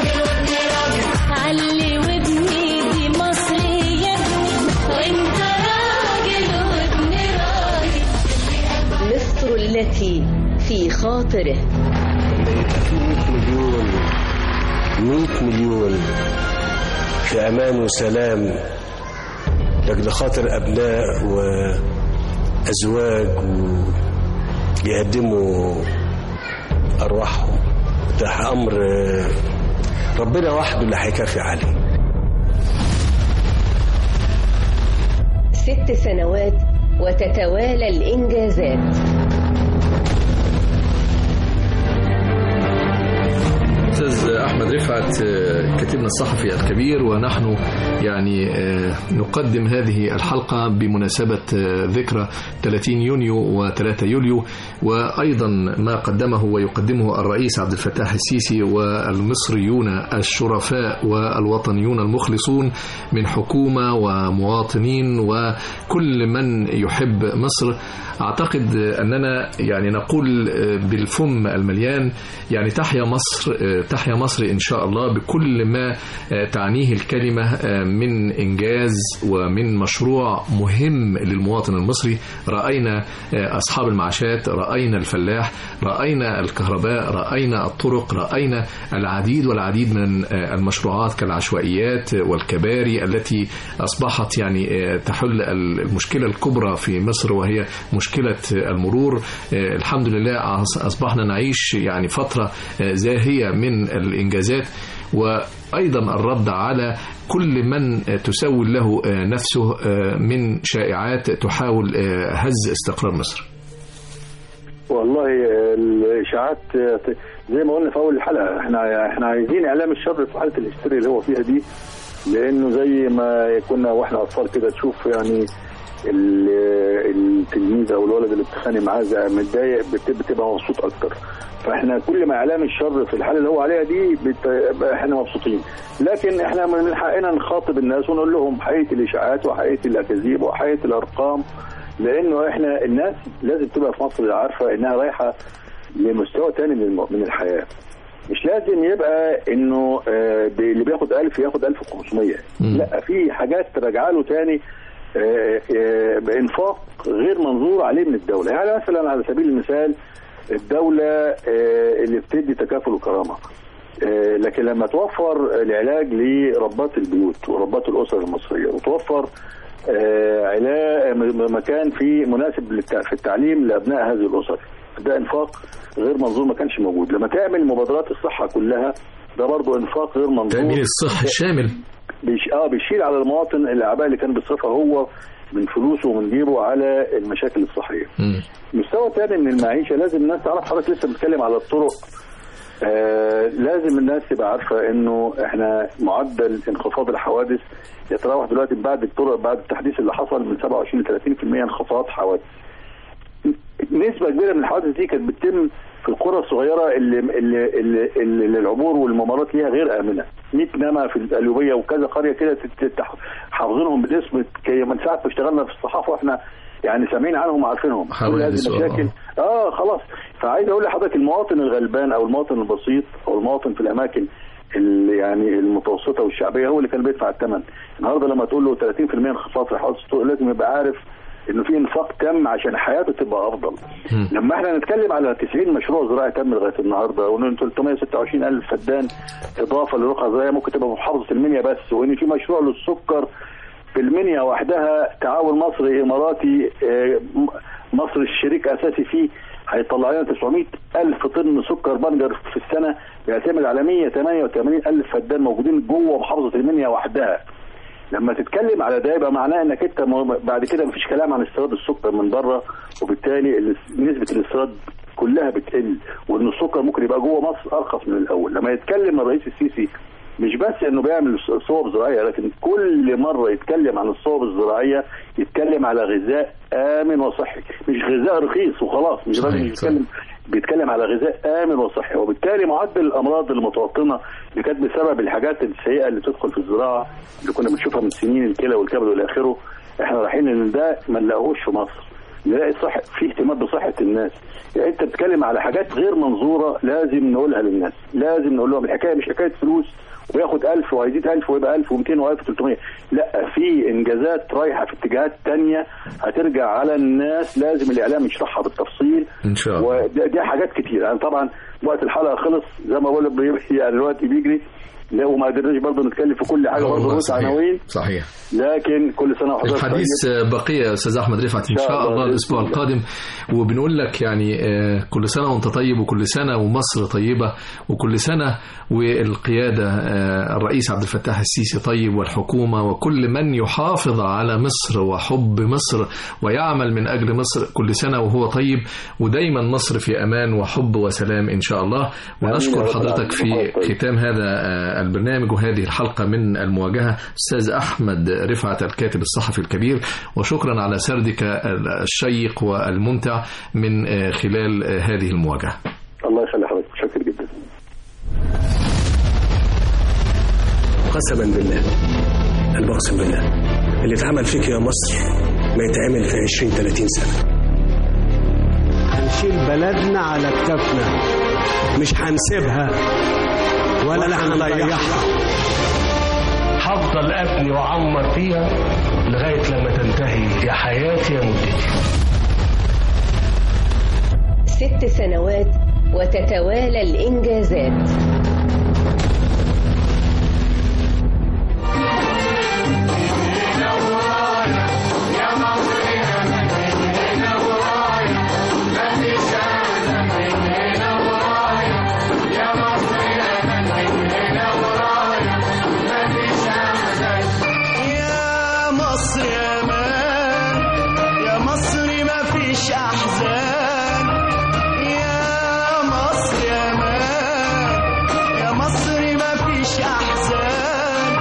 علي وابني دي مصر يا ابني وانت راجل وابن راجل مصر التي في خاطره يبقى في 100 مليون 100 مليون في امان وسلام لاجل خاطر ابناء وازواج ويقدموا ارواحهم ده امر آه، ربنا وحده اللي هيكافي عليه ست سنوات وتتوالى الإنجازات استاذ احمد رفعت آه، كاتبنا الصحفي الكبير ونحن يعني آه، نقدم هذه الحلقه بمناسبه آه، ذكرى 30 يونيو و3 يوليو وايضا ما قدمه ويقدمه الرئيس عبد الفتاح السيسي والمصريون الشرفاء والوطنيون المخلصون من حكومه ومواطنين وكل من يحب مصر اعتقد اننا يعني نقول بالفم المليان يعني تحيا مصر تحيا مصر ان شاء الله بكل ما تعنيه الكلمه من انجاز ومن مشروع مهم للمواطن المصري راينا اصحاب المعاشات راينا الفلاح راينا الكهرباء راينا الطرق راينا العديد والعديد من المشروعات كالعشوائيات والكباري التي اصبحت يعني تحل المشكله الكبرى في مصر وهي مشكله المرور الحمد لله اصبحنا نعيش يعني فتره زاهيه من الانجازات وايضا الرد على كل من تسول له نفسه من شائعات تحاول هز استقرار مصر والله الاشاعات زي ما قلنا في اول الحلقه احنا احنا عايزين اعلام الشر في حاله الهستيريا اللي هو فيها دي لانه زي ما كنا واحنا اطفال كده تشوف يعني التلميذ او الولد اللي بتتخانق معاه متضايق بتبقى مبسوط اكتر فاحنا كل ما اعلام الشر في الحاله اللي هو عليها دي بت... احنا مبسوطين لكن احنا من حقنا نخاطب الناس ونقول لهم حقيقه الاشاعات وحقيقه الاكاذيب وحقيقه الارقام لانه احنا الناس لازم تبقى في مصر عارفه انها رايحه لمستوى تاني من من الحياه مش لازم يبقى انه آه اللي بياخد 1000 ياخد 1500 لا في حاجات راجعه له تاني آه آه بانفاق غير منظور عليه من الدوله يعني مثلا على سبيل المثال الدوله اللي بتدي تكافل وكرامه لكن لما توفر العلاج لربات البيوت وربات الاسر المصريه وتوفر علاج مكان في مناسب في التعليم لابناء هذه الاسر ده انفاق غير منظور ما كانش موجود لما تعمل مبادرات الصحه كلها ده برضه انفاق غير منظور تامين الصحي الشامل بيش اه بيشيل على المواطن الاعباء اللي كان بيصرفها هو من فلوسه ومن جيبه على المشاكل الصحيه. م. مستوى تاني من المعيشه لازم الناس تعرف حضرتك لسه بتتكلم على الطرق آه لازم الناس تبقى عارفه انه احنا معدل انخفاض الحوادث يتراوح دلوقتي بعد الطرق بعد التحديث اللي حصل من 27 ل 30% انخفاض حوادث. نسبه كبيره من الحوادث دي كانت بتتم في القرى الصغيره اللي اللي اللي, اللي العبور والممرات ليها غير امنه 100 نما في القليوبيه وكذا قريه كده تت- تت- حافظينهم بالاسم كي من ساعه ما اشتغلنا في الصحافه واحنا يعني سامعين عنهم وعارفينهم كل هذه حوادث، آه. المشاكل اه خلاص فعايز اقول لحضرتك المواطن الغلبان او المواطن البسيط او المواطن في الاماكن اللي يعني المتوسطه والشعبيه هو اللي كان بيدفع الثمن النهارده لما تقول له 30% انخفاض في حوادث السوق لازم يبقى عارف انه في انفاق تم عشان حياته تبقى افضل مم. لما احنا نتكلم على 90 مشروع زراعي تم لغايه النهارده وان 326 الف فدان اضافه لرقعه زراعيه ممكن تبقى في محافظه المنيا بس وان في مشروع للسكر في المنيا وحدها تعاون مصري اماراتي آه، م- مصر الشريك اساسي فيه هيطلع لنا 900 الف طن سكر بنجر في السنه بيعتمد على 188 الف فدان موجودين جوه محافظه المنيا وحدها لما تتكلم على ده يبقى معناه انك انت م- بعد كده مفيش كلام عن استيراد السكر من بره وبالتالي الاس- نسبه الاستيراد كلها بتقل وان السكر ممكن يبقى جوه مصر ارخص من الاول لما يتكلم الرئيس السيسي مش بس انه بيعمل ص- صوب زراعيه لكن كل مره يتكلم عن الصوب الزراعيه يتكلم على غذاء امن وصحي مش غذاء رخيص وخلاص مش صحيح، لازم يتكلم بيتكلم على غذاء امن وصحي وبالتالي معدل الامراض المتوطنه اللي كانت بسبب الحاجات السيئه اللي بتدخل في الزراعه اللي كنا بنشوفها من سنين الكلى والكبد والى اخره احنا رايحين ان ده ما نلاقوهوش في مصر نلاقي صح في اهتمام بصحه الناس يعني انت بتتكلم على حاجات غير منظوره لازم نقولها للناس لازم نقول لهم الحكايه مش حكايه فلوس وياخد 1000 وهيزيد 1000 ويبقى 1200 و1300 لا في انجازات رايحه في اتجاهات تانية هترجع على الناس لازم الاعلام يشرحها بالتفصيل ان شاء الله ودي حاجات كتير يعني طبعا وقت الحلقه خلص زي ما بقول لك بي- يعني الوقت بيجري لا وما قدرناش برضه نتكلم في كل حاجه آه برضه والله نقول صحيح عناوين صحيح لكن كل سنه وحضرتك الحديث بقية يا أستاذ أحمد رفعت إن إن شاء شاء الله الله بإذن الأسبوع الله. القادم وبنقول لك يعني آه، كل سنة وأنت طيب وكل سنة ومصر طيبة وكل سنة والقيادة آه، الرئيس عبد الفتاح السيسي طيب والحكومة وكل من يحافظ على مصر وحب مصر ويعمل من أجل مصر كل سنة وهو طيب ودايما مصر في أمان وحب وسلام إن شاء الله ونشكر رب حضرتك في العالمين. ختام هذا آه، البرنامج وهذه الحلقة من المواجهة أستاذ أحمد رفعت الكاتب الصحفي الكبير وشكرا على سردك الشيق والممتع من آه، خلال آه، هذه المواجهة الله يخلي حضرتك شكر جدا قسما بالله انا بقسم بالله اللي اتعمل فيك يا مصر ما يتعمل في 20 30 سنه هنشيل بلدنا على كتافنا مش هنسيبها ولا هنضيعها هفضل ابني واعمر فيها لغايه لما تنتهي يا حياتي يا مدتي ست سنوات وتتوالى الإنجازات يا مصر يا مان يا مصر ما فيش احزان يا مصر يا مان يا مصر ما فيش احزان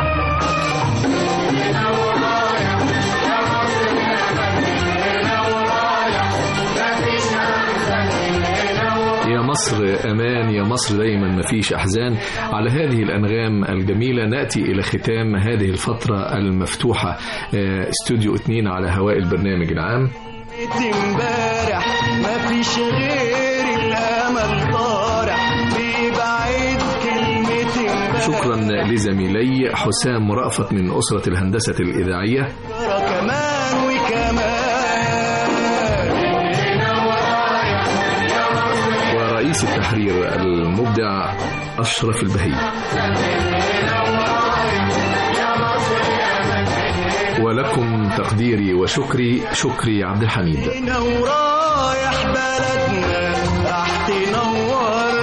يا مصر أمان يا مصر دايما ما فيش أحزان على هذه الأنغام الجميلة نأتي إلى ختام هذه الفترة المفتوحة آه، استوديو اثنين على هواء البرنامج العام بيت امبارح ما فيش غير الامل طارح بيبعد كلمة امبارح شكرا لزميلي حسام رأفت من أسرة الهندسة الإذاعية كمان وكمان ورئيس التحرير المبدع أشرف البهي ولكم تقديري وشكري شكري عبد الحميد هنا ورايح بلدنا راح تنور